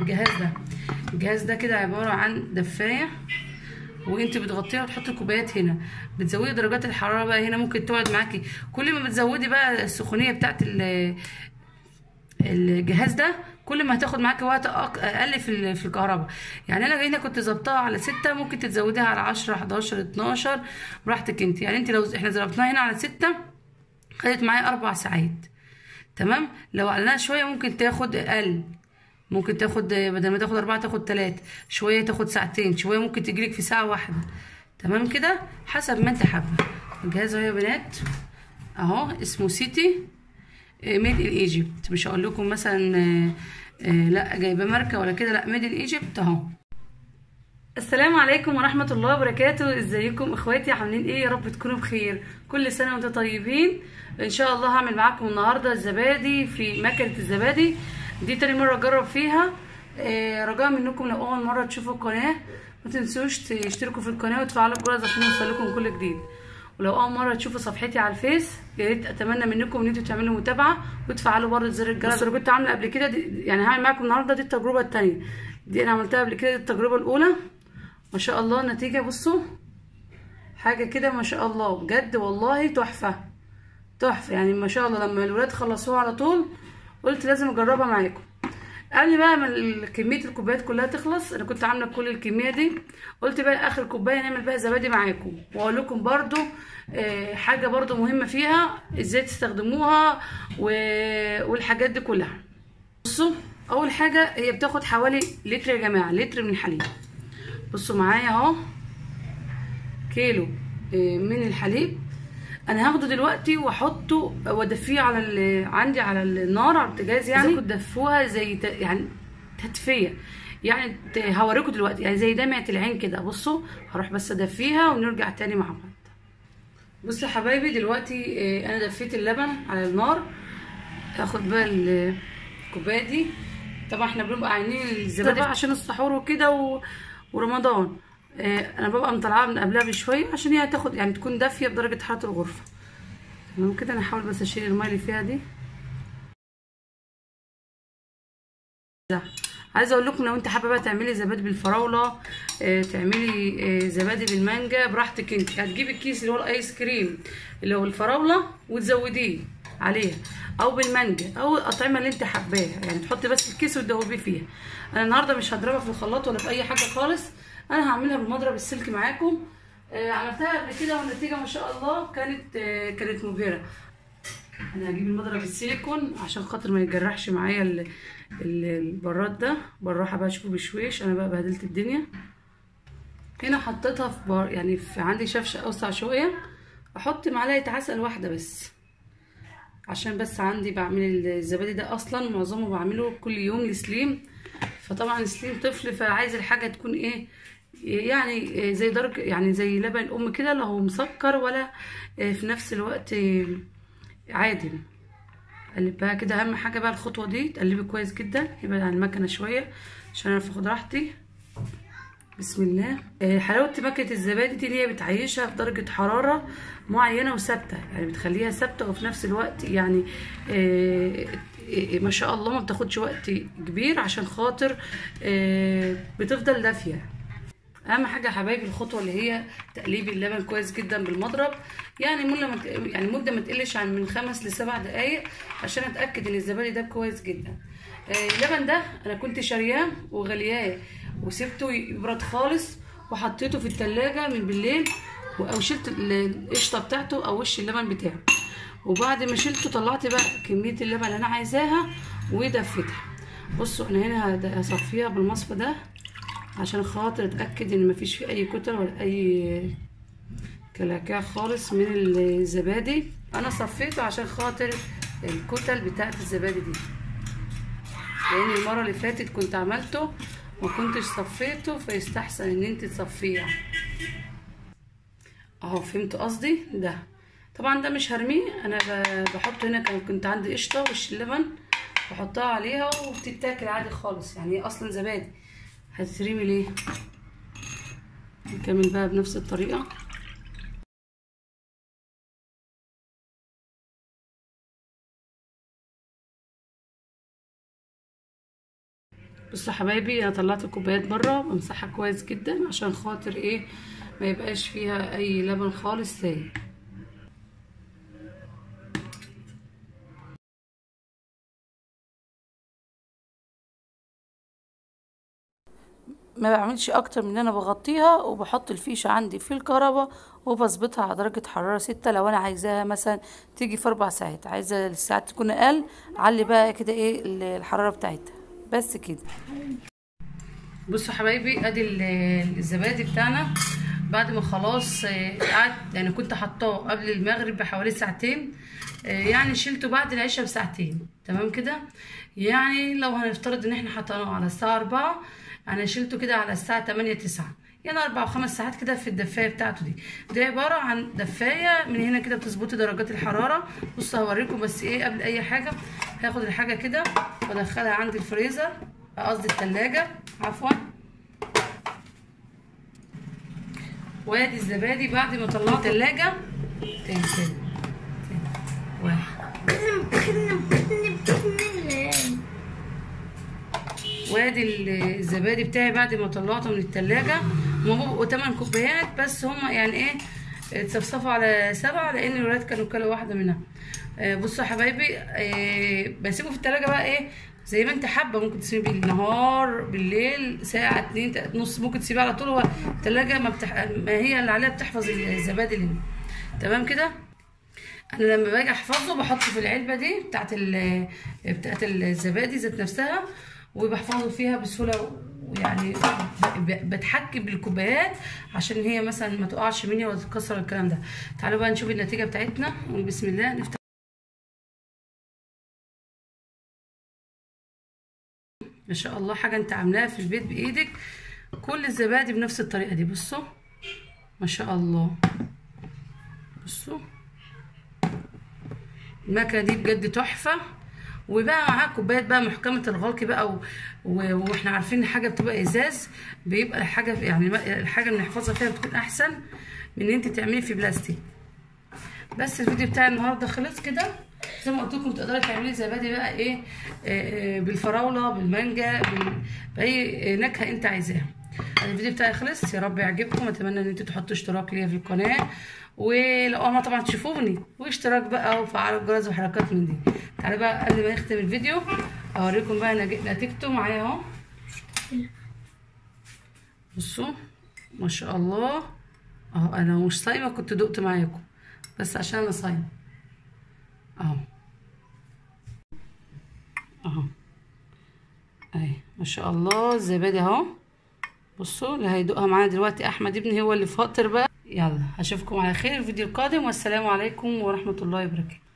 الجهاز ده الجهاز ده كده عباره عن دفايه وانت بتغطيها وتحطي الكوبايات هنا بتزودي درجات الحراره بقى هنا ممكن تقعد معاكي كل ما بتزودي بقى السخونيه بتاعت ال- الجهاز ده كل ما هتاخد معاكي وقت أق- اقل في ال- في الكهرباء يعني انا هنا كنت ظبطها على ستة ممكن تزوديها على 10 11 12 براحتك انت يعني انت لو احنا ظبطناها هنا على ستة خدت معايا اربع ساعات تمام لو علناها شويه ممكن تاخد اقل ممكن تاخد بدل ما تاخد أربعة تاخد تلاتة شوية تاخد ساعتين شوية ممكن تجيلك في ساعة واحدة تمام كده حسب ما انت حابة الجهاز اهو يا بنات اهو اسمه سيتي ميد ان ايجيبت مش هقول لكم مثلا آه، آه، لا جايبه ماركه ولا كده لا ميد ان ايجيبت اهو السلام عليكم ورحمة الله وبركاته ازيكم اخواتي عاملين ايه يا رب تكونوا بخير كل سنة وانتم طيبين ان شاء الله هعمل معاكم النهاردة الزبادي في مكنة الزبادي دي تاني مرة اجرب فيها آه، رجاء منكم لو اول مرة تشوفوا القناة ما تنسوش تشتركوا في القناة وتفعلوا الجرس عشان يوصلكم كل جديد ولو اول مره تشوفوا صفحتي على الفيس يا ريت اتمنى منكم ان انتوا تعملوا متابعه وتفعلوا برضه زر الجرس بس اللي كنت عامله قبل كده دي يعني هعمل معاكم النهارده دي التجربه الثانيه دي انا عملتها قبل كده دي التجربه الاولى ما شاء الله النتيجه بصوا حاجه كده ما شاء الله بجد والله تحفه تحفه يعني ما شاء الله لما الولاد خلصوها على طول قلت لازم اجربها معاكم قبل بقى ما ال- كميه الكوبايات كلها تخلص انا كنت عامله كل الكميه دي قلت بقى اخر كوبايه نعمل بقى زبادي معاكم واقول لكم برضو آه، حاجه برضو مهمه فيها ازاي تستخدموها و- والحاجات دي كلها بصوا اول حاجه هي بتاخد حوالي لتر يا جماعه لتر من الحليب بصوا معايا اهو كيلو آه، من الحليب انا هاخده دلوقتي واحطه وادفيه على ال- عندي على النار على البوتاجاز يعني تدفوها زي ت- يعني تدفيه يعني ت- هوريكم دلوقتي يعني زي دمعه العين كده بصوا هروح بس ادفيها ونرجع تاني مع بعض بصوا يا حبايبي دلوقتي آه، انا دفيت اللبن على النار هاخد بقى ال- الكوبايه دي طبعا احنا بنبقى عينين الزبادي عشان السحور وكده و... ورمضان آه، انا ببقى مطلعاها من قبلها بشويه عشان هي هتاخد يعني تكون دافيه بدرجه حراره الغرفه تمام كده انا هحاول بس اشيل الميه اللي فيها دي ده. عايزه اقول لكم لو انت حابه بقى تعملي زبادي بالفراوله آه، تعملي آه، زبادي بالمانجا براحتك انت هتجيبي الكيس اللي هو الايس كريم اللي هو الفراوله وتزوديه عليها او بالمانجا او الاطعمه اللي انت حباها يعني تحطي بس الكيس وتدوبيه فيها انا النهارده مش هضربها في الخلاط ولا في اي حاجه خالص انا هعملها بالمضرب السلك معاكم آه، عملتها قبل كده والنتيجه ما شاء الله كانت آه، كانت مبهره انا هجيب المضرب السيليكون عشان خاطر ما يتجرحش معايا ال- ال- البراد ده بالراحه بقى اشوفه بشويش انا بقى بهدلت الدنيا هنا حطيتها في بار يعني في عندي شفشه اوسع شويه احط معلقه عسل واحده بس عشان بس عندي بعمل الزبادي ده اصلا معظمه بعمله كل يوم لسليم فطبعا سليم طفل فعايز الحاجه تكون ايه يعني زي درجه يعني زي لبن الام كده لا هو مسكر ولا في نفس الوقت عادي قلبها كده اهم حاجه بقى الخطوه دي تقلبي كويس جدا يبعد عن المكنه شويه عشان اعرف اخد راحتي بسم الله آه، حلاوه مكنه الزبادي دي اللي هي بتعيشها في درجه حراره معينه وثابته يعني بتخليها ثابته وفي نفس الوقت يعني آه، آه، ما شاء الله ما بتاخدش وقت كبير عشان خاطر آه، بتفضل دافيه اهم حاجه يا حبايبي الخطوه اللي هي تقليب اللبن كويس جدا بالمضرب يعني مده ما ت- يعني مده ما تقلش عن من خمس لسبع دقائق عشان اتاكد ان الزبادي ده كويس جدا آه، اللبن ده انا كنت شارياه وغلياه وسبته يبرد خالص وحطيته في التلاجة من بالليل و- او شلت ال- القشطه بتاعته او وش اللبن بتاعه وبعد ما شلته طلعت بقى كميه اللبن اللي انا عايزاها ودفتها بصوا انا هنا هد- هصفيها بالمصفى ده عشان خاطر اتاكد ان مفيش فيه اي كتل ولا اي كلاكيع خالص من الزبادي انا صفيته عشان خاطر الكتل بتاعت الزبادي دي لان المره اللي فاتت كنت عملته ما كنتش صفيته فيستحسن ان انت تصفيه اهو فهمت قصدي ده طبعا ده مش هرميه انا ب- بحطه هنا كان- كنت عندي قشطه وش اللبن بحطها عليها وبتتاكل عادي خالص يعني هي اصلا زبادي هتترمي ليه نكمل بقى بنفس الطريقه بصوا يا حبايبي انا طلعت الكوبايات بره بمسحها كويس جدا عشان خاطر ايه ما يبقاش فيها اي لبن خالص سايل ما بعملش اكتر من ان انا بغطيها وبحط الفيشه عندي في الكهرباء وبظبطها على درجه حراره ستة لو انا عايزاها مثلا تيجي في اربع ساعات عايزه الساعات تكون اقل علي بقى كده ايه الحراره بتاعتها بس كده بصوا حبايبي ادي الزبادي بتاعنا بعد ما خلاص قعدت يعني كنت حطاه قبل المغرب بحوالي ساعتين يعني شلته بعد العشاء بساعتين تمام كده يعني لو هنفترض ان احنا حطيناه على الساعه 4 انا شلته كده على الساعه 8 9 يعني اربع وخمس ساعات كده في الدفايه بتاعته دي دي عباره عن دفايه من هنا كده بتظبطي درجات الحراره بصوا هوريكم بس ايه قبل اي حاجه هاخد الحاجه كده وادخلها عندي الفريزر قصدي التلاجة عفوا وادي الزبادي بعد ما طلعت التلاجة تاني تاني تاني واحد وادي الزبادي بتاعي بعد ما طلعته من التلاجة هما بيبقوا 8 كوبايات بس هما يعني ايه اتصفصفوا على سبعة لان الولاد كانوا كلوا واحدة منها آه بصوا يا حبايبي آه بسيبه في التلاجة بقى ايه زي ما انت حابه ممكن تسيبيه بالنهار بالليل ساعه اتنين نص ممكن تسيبيه على طول هو التلاجة ما, بتح... ما هي اللي عليها بتحفظ الزبادي اللي تمام كده انا لما باجي احفظه بحطه في العلبه دي بتاعت ال... بتاعت الزبادي ذات نفسها وبحفظه فيها بسهوله ويعني بتحكم بالكوبايات عشان هي مثلا ما تقعش مني ولا تتكسر الكلام ده تعالوا بقى نشوف النتيجه بتاعتنا بسم الله نفتح ما شاء الله حاجه انت عاملاها في البيت بايدك كل الزبادي بنفس الطريقه دي بصوا ما شاء الله بصوا المكنه دي بجد تحفه وبقى معاها كوبايات بقى محكمه الغلق بقى و... و... واحنا عارفين ان حاجه بتبقى ازاز بيبقى الحاجه يعني الحاجه اللي نحفظها فيها بتكون احسن من ان انت تعملي في بلاستيك بس الفيديو بتاعي النهارده خلص كده زي ما قلت لكم تقدري تعملي زبادي بقى ايه آه بالفراوله بالمانجا بال... باي نكهه انت عايزاها الفيديو بتاعي خلص يا رب يعجبكم اتمنى ان انتوا تحطوا اشتراك ليا في القناه ولو اما طبعا تشوفوني واشتراك بقى وفعلوا الجرس وحركات من دي تعالوا بقى قبل ما نختم الفيديو اوريكم بقى نتيجته معايا اهو بصوا ما شاء الله اهو انا مش صايمه كنت دقت معاكم بس عشان انا صايمه اهو اهو اهي ما شاء الله الزبادي اهو بصوا اللي هيدوقها معانا دلوقتي احمد ابني هو اللي فاطر بقى يلا اشوفكم على خير الفيديو القادم والسلام عليكم ورحمه الله وبركاته